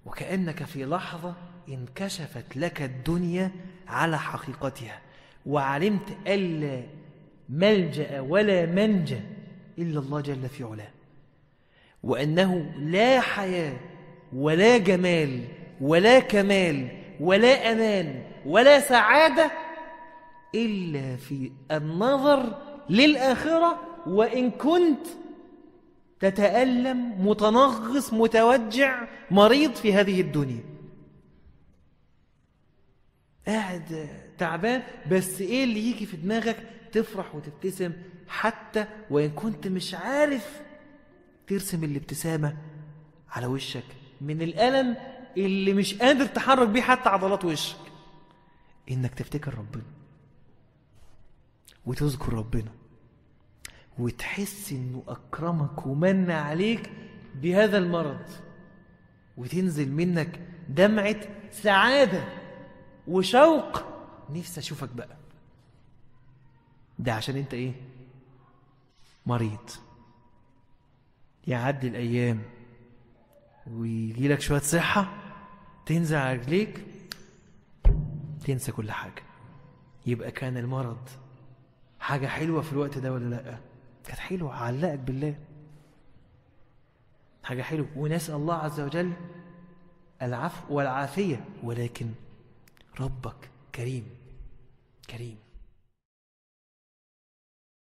وكأنك في لحظة انكشفت لك الدنيا على حقيقتها وعلمت ألا ملجأ ولا منجى إلا الله جل في علاه وأنه لا حياة ولا جمال ولا كمال ولا أمان ولا سعادة إلا في النظر للآخرة وإن كنت تتألم متنغص متوجع مريض في هذه الدنيا قاعد تعبان بس ايه اللي يجي في دماغك تفرح وتبتسم حتى وإن كنت مش عارف ترسم الابتسامة على وشك من الألم اللي مش قادر تحرك بيه حتى عضلات وشك إنك تفتكر ربنا وتذكر ربنا وتحس إنه أكرمك ومن عليك بهذا المرض وتنزل منك دمعة سعادة وشوق نفسي أشوفك بقى ده عشان أنت إيه مريض يعدي الأيام ويجي لك شوية صحة تنزل على رجليك تنسى كل حاجة يبقى كان المرض حاجة حلوة في الوقت ده ولا لأ كانت حلوة علقك بالله حاجة حلوة ونسأل الله عز وجل العفو والعافية ولكن ربك كريم كريم